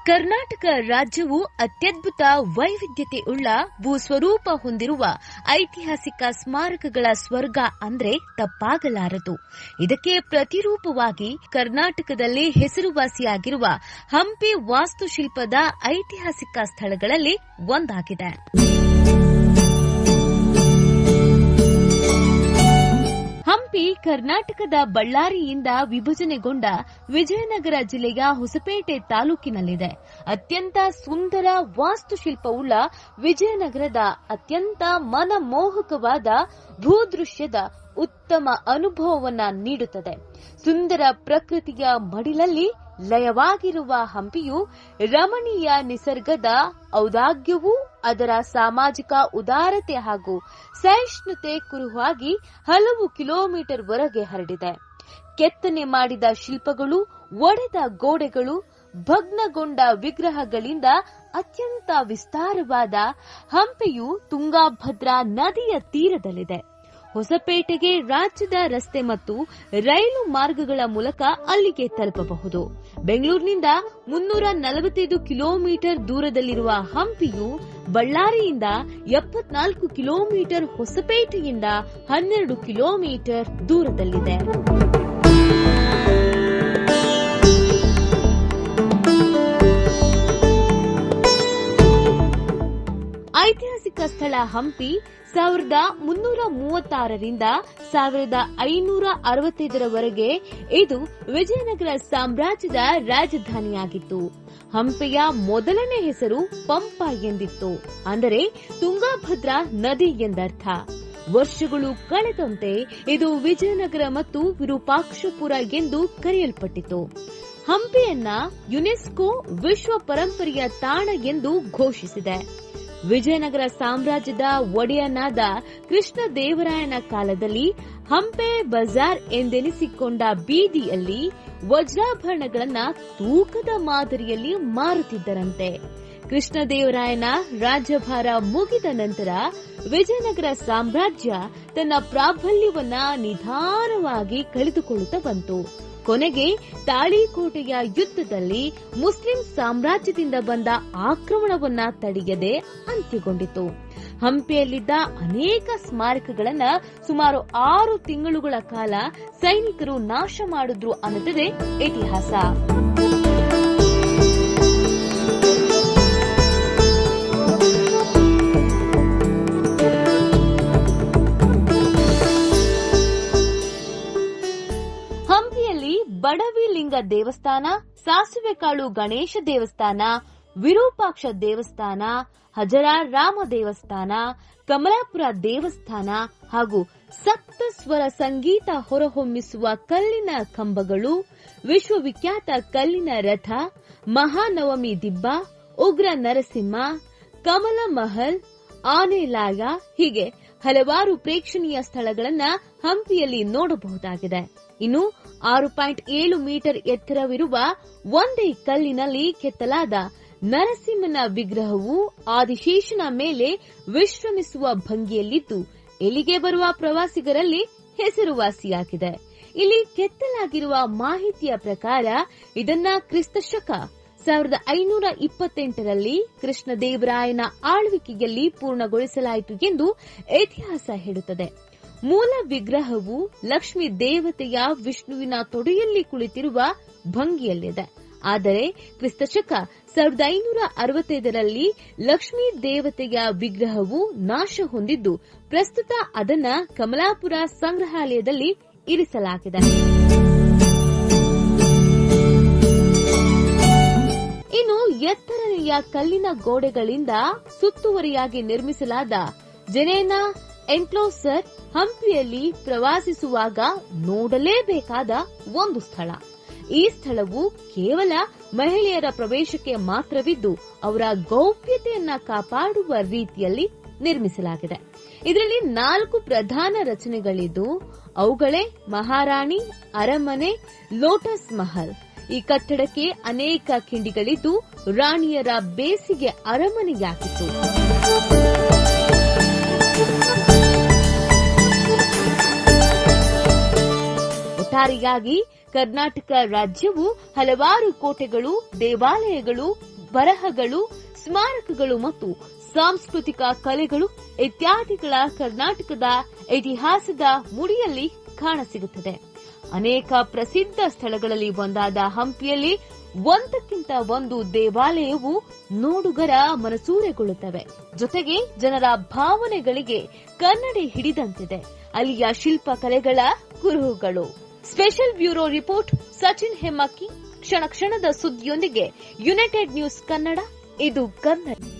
ಕರ್ನಾಟಕ ರಾಜ್ಯವು ಅತ್ಯದ್ಭುತ ವೈವಿಧ್ಯತೆ ಉಳ್ಳ ಭೂಸ್ವರೂಪ ಹೊಂದಿರುವ ಐತಿಹಾಸಿಕ ಸ್ಮಾರಕಗಳ ಸ್ವರ್ಗ ಅಂದ್ರೆ ತಪ್ಪಾಗಲಾರದು ಇದಕ್ಕೆ ಪ್ರತಿರೂಪವಾಗಿ ಕರ್ನಾಟಕದಲ್ಲಿ ಹೆಸರುವಾಸಿಯಾಗಿರುವ ಹಂಪಿ ವಾಸ್ತುಶಿಲ್ಪದ ಐತಿಹಾಸಿಕ ಸ್ಥಳಗಳಲ್ಲಿ ಒಂದಾಗಿದೆ ಹಂಪಿ ಕರ್ನಾಟಕದ ಬಳ್ಳಾರಿಯಿಂದ ವಿಭಜನೆಗೊಂಡ ವಿಜಯನಗರ ಜಿಲ್ಲೆಯ ಹೊಸಪೇಟೆ ತಾಲೂಕಿನಲ್ಲಿದೆ ಅತ್ಯಂತ ಸುಂದರ ವಾಸ್ತುಶಿಲ್ಪವುಳ್ಳ ವಿಜಯನಗರದ ಅತ್ಯಂತ ಮನಮೋಹಕವಾದ ಭೂದೃಶ್ಯದ ಉತ್ತಮ ಅನುಭವವನ್ನ ನೀಡುತ್ತದೆ ಸುಂದರ ಪ್ರಕೃತಿಯ ಮಡಿಲಲ್ಲಿ ಲಯವಾಗಿರುವ ಹಂಪಿಯು ರಮಣೀಯ ನಿಸರ್ಗದ ಔದಾಗ್ಯವೂ ಅದರ ಸಾಮಾಜಿಕ ಉದಾರತೆ ಹಾಗೂ ಸಹಿಷ್ಣುತೆ ಕುರುವಾಗಿ ಹಲವು ಕಿಲೋಮೀಟರ್ ವರೆಗೆ ಹರಡಿದೆ ಕೆತ್ತನೆ ಮಾಡಿದ ಶಿಲ್ಪಗಳು ಒಡೆದ ಗೋಡೆಗಳು ಭಗ್ನಗೊಂಡ ವಿಗ್ರಹಗಳಿಂದ ಅತ್ಯಂತ ವಿಸ್ತಾರವಾದ ಹಂಪಿಯು ತುಂಗಾಭದ್ರಾ ನದಿಯ ತೀರದಲ್ಲಿದೆ ಹೊಸಪೇಟೆಗೆ ರಾಜ್ಯದ ರಸ್ತೆ ಮತ್ತು ರೈಲು ಮಾರ್ಗಗಳ ಮೂಲಕ ಅಲ್ಲಿಗೆ ತಲುಪಬಹುದು ಬೆಂಗಳೂರಿನಿಂದ ಮುನ್ನೂರ ನಲವತ್ತೈದು ಕಿಲೋಮೀಟರ್ ದೂರದಲ್ಲಿರುವ ಹಂಪಿಯು ಬಳ್ಳಾರಿಯಿಂದ ಎಪ್ಪತ್ನಾಲ್ಕು ಕಿಲೋಮೀಟರ್ ಹೊಸಪೇಟೆಯಿಂದ ಹನ್ನೆರಡು ಕಿಲೋಮೀಟರ್ ದೂರದಲ್ಲಿದೆ ಐತಿಹಾಸಿಕ ಸ್ಥಳ ಹಂಪಿ ಸಾವಿರದ ಮುನ್ನೂರ ಮೂವತ್ತಾರರಿಂದ ಸಾವಿರದ ಐನೂರ ಅರವತ್ತೈದರವರೆಗೆ ಇದು ವಿಜಯನಗರ ಸಾಮ್ರಾಜ್ಯದ ರಾಜಧಾನಿಯಾಗಿತ್ತು ಹಂಪೆಯ ಮೊದಲನೇ ಹೆಸರು ಪಂಪ ಎಂದಿತ್ತು ಅಂದರೆ ತುಂಗಾಭದ್ರಾ ನದಿ ಎಂದರ್ಥ ವರ್ಷಗಳು ಕಳೆದಂತೆ ಇದು ವಿಜಯನಗರ ಮತ್ತು ವಿರೂಪಾಕ್ಷಪುರ ಎಂದು ಕರೆಯಲ್ಪಟ್ಟಿತು ಹಂಪಿಯನ್ನ ಯುನೆಸ್ಕೋ ವಿಶ್ವ ಪರಂಪರೆಯ ತಾಣ ಎಂದು ಘೋಷಿಸಿದೆ ವಿಜಯನಗರ ಸಾಮ್ರಾಜ್ಯದ ಒಡೆಯನಾದ ಕೃಷ್ಣದೇವರಾಯನ ಕಾಲದಲ್ಲಿ ಹಂಪೆ ಬಜಾರ್ ಎಂದೆನಿಸಿಕೊಂಡ ಬೀದಿಯಲ್ಲಿ ವಜ್ರಾಭರಣಗಳನ್ನ ತೂಕದ ಮಾದರಿಯಲ್ಲಿ ಮಾರುತ್ತಿದ್ದರಂತೆ ಕೃಷ್ಣದೇವರಾಯನ ರಾಜ್ಯಭಾರ ಮುಗಿದ ನಂತರ ವಿಜಯನಗರ ಸಾಮ್ರಾಜ್ಯ ತನ್ನ ಪ್ರಾಬಲ್ಯವನ್ನ ನಿಧಾನವಾಗಿ ಕಳೆದುಕೊಳ್ಳುತ್ತಾ ಬಂತು ಕೊನೆಗೆ ತಾಳಿಕೋಟೆಯ ಯುದ್ಧದಲ್ಲಿ ಮುಸ್ಲಿಂ ಸಾಮ್ರಾಜ್ಯದಿಂದ ಬಂದ ಆಕ್ರಮಣವನ್ನ ತಡೆಯದೆ ಅಂತ್ಯಗೊಂಡಿತು ಹಂಪಿಯಲ್ಲಿದ್ದ ಅನೇಕ ಸ್ಮಾರಕಗಳನ್ನ ಸುಮಾರು ಆರು ತಿಂಗಳುಗಳ ಕಾಲ ಸೈನಿಕರು ನಾಶ ಮಾಡಿದ್ರು ಅನ್ನುತ್ತದೆ ಇತಿಹಾಸ ಹಂಪಿಯಲ್ಲಿ ಬಡವಿಲಿಂಗ ದೇವಸ್ಥಾನ ಸಾಸಿವೆಕಾಳು ಗಣೇಶ ದೇವಸ್ಥಾನ ವಿರೂಪಾಕ್ಷ ದೇವಸ್ಥಾನ ಹಜರ ರಾಮ ದೇವಸ್ಥಾನ ಕಮಲಾಪುರ ದೇವಸ್ಥಾನ ಹಾಗೂ ಸಪ್ತಸ್ವರ ಸಂಗೀತ ಹೊರಹೊಮ್ಮಿಸುವ ಕಲ್ಲಿನ ಕಂಬಗಳು ವಿಶ್ವವಿಖ್ಯಾತ ಕಲ್ಲಿನ ರಥ ಮಹಾನವಮಿ ದಿಬ್ಬ ಉಗ್ರ ನರಸಿಂಹ ಕಮಲ ಮಹಲ್ ಆನೆಲಾಯ ಹೀಗೆ ಹಲವಾರು ಪ್ರೇಕ್ಷಣೀಯ ಸ್ಥಳಗಳನ್ನ ಹಂಪಿಯಲ್ಲಿ ನೋಡಬಹುದಾಗಿದೆ ಇನ್ನು ಆರು ಪಾಯಿಂಟ್ ಏಳು ಮೀಟರ್ ಎತ್ತರವಿರುವ ಒಂದೇ ಕಲ್ಲಿನಲ್ಲಿ ಕೆತ್ತಲಾದ ನರಸಿಂಹನ ವಿಗ್ರಹವು ಆದಿಶೇಷನ ಮೇಲೆ ವಿಶ್ರಮಿಸುವ ಭಂಗಿಯಲ್ಲಿದ್ದು ಇಲ್ಲಿಗೆ ಬರುವ ಪ್ರವಾಸಿಗರಲ್ಲಿ ಹೆಸರುವಾಸಿಯಾಗಿದೆ ಇಲ್ಲಿ ಕೆತ್ತಲಾಗಿರುವ ಮಾಹಿತಿಯ ಪ್ರಕಾರ ಇದನ್ನ ಕ್ರಿಸ್ತಶಕ ಸಾವಿರದ ಐನೂರ ಇಪ್ಪತ್ತೆಂಟರಲ್ಲಿ ಕೃಷ್ಣದೇವರಾಯನ ಆಳ್ವಿಕೆಯಲ್ಲಿ ಪೂರ್ಣಗೊಳಿಸಲಾಯಿತು ಎಂದು ಇತಿಹಾಸ ಹೇಳುತ್ತದೆ ಮೂಲ ವಿಗ್ರಹವು ಲಕ್ಷ್ಮೀ ದೇವತೆಯ ವಿಷ್ಣುವಿನ ತೊಡೆಯಲ್ಲಿ ಕುಳಿತಿರುವ ಭಂಗಿಯಲ್ಲಿದೆ ಆದರೆ ಕ್ರಿಸ್ತಶಕ ಸಾವಿರದ ಐನೂರ ಅರವತ್ತೈದರಲ್ಲಿ ಲಕ್ಷ್ಮೀ ದೇವತೆಯ ವಿಗ್ರಹವು ನಾಶ ಹೊಂದಿದ್ದು ಪ್ರಸ್ತುತ ಅದನ್ನ ಕಮಲಾಪುರ ಸಂಗ್ರಹಾಲಯದಲ್ಲಿ ಇರಿಸಲಾಗಿದೆ ಇನ್ನು ಎತ್ತರನೆಯ ಕಲ್ಲಿನ ಗೋಡೆಗಳಿಂದ ಸುತ್ತುವರಿಯಾಗಿ ನಿರ್ಮಿಸಲಾದ ಜನೇನಾ ಎನ್ಕ್ಲೋಸರ್ ಹಂಪಿಯಲ್ಲಿ ಪ್ರವಾಸಿಸುವಾಗ ನೋಡಲೇಬೇಕಾದ ಒಂದು ಸ್ಥಳ ಈ ಸ್ಥಳವು ಕೇವಲ ಮಹಿಳೆಯರ ಪ್ರವೇಶಕ್ಕೆ ಮಾತ್ರವಿದ್ದು ಅವರ ಗೌಪ್ಯತೆಯನ್ನ ಕಾಪಾಡುವ ರೀತಿಯಲ್ಲಿ ನಿರ್ಮಿಸಲಾಗಿದೆ ಇದರಲ್ಲಿ ನಾಲ್ಕು ಪ್ರಧಾನ ರಚನೆಗಳಿದ್ದು ಅವುಗಳೇ ಮಹಾರಾಣಿ ಅರಮನೆ ಲೋಟಸ್ ಮಹಲ್ ಈ ಕಟ್ಟಡಕ್ಕೆ ಅನೇಕ ಕಿಂಡಿಗಳಿದ್ದು ರಾಣಿಯರ ಬೇಸಿಗೆ ಅರಮನೆಯಾಗಿತ್ತು ಒಟ್ಟಾರೆಯಾಗಿ ಕರ್ನಾಟಕ ರಾಜ್ಯವು ಹಲವಾರು ಕೋಟೆಗಳು ದೇವಾಲಯಗಳು ಬರಹಗಳು ಸ್ಮಾರಕಗಳು ಮತ್ತು ಸಾಂಸ್ಕೃತಿಕ ಕಲೆಗಳು ಇತ್ಯಾದಿಗಳ ಕರ್ನಾಟಕದ ಇತಿಹಾಸದ ಮುಡಿಯಲ್ಲಿ ಕಾಣಸಿಗುತ್ತದೆ ಅನೇಕ ಪ್ರಸಿದ್ಧ ಸ್ಥಳಗಳಲ್ಲಿ ಒಂದಾದ ಹಂಪಿಯಲ್ಲಿ ಒಂದಕ್ಕಿಂತ ಒಂದು ದೇವಾಲಯವು ನೋಡುಗರ ಮನಸೂರೆಗೊಳ್ಳುತ್ತವೆ ಜೊತೆಗೆ ಜನರ ಭಾವನೆಗಳಿಗೆ ಕನ್ನಡಿ ಹಿಡಿದಂತಿದೆ ಅಲ್ಲಿಯ ಶಿಲ್ಪಕಲೆಗಳ ಕುರುಹುಗಳು special bureau report Sachin Hemmakki ಕ್ಷಣ ಕ್ಷಣದ ಸುದ್ದಿಯೊಂದಿಗೆ ಯುನೈಟೆಡ್ ನ್ಯೂಸ್ ಕನ್ನಡ ಇದು ಕನ್ನಡ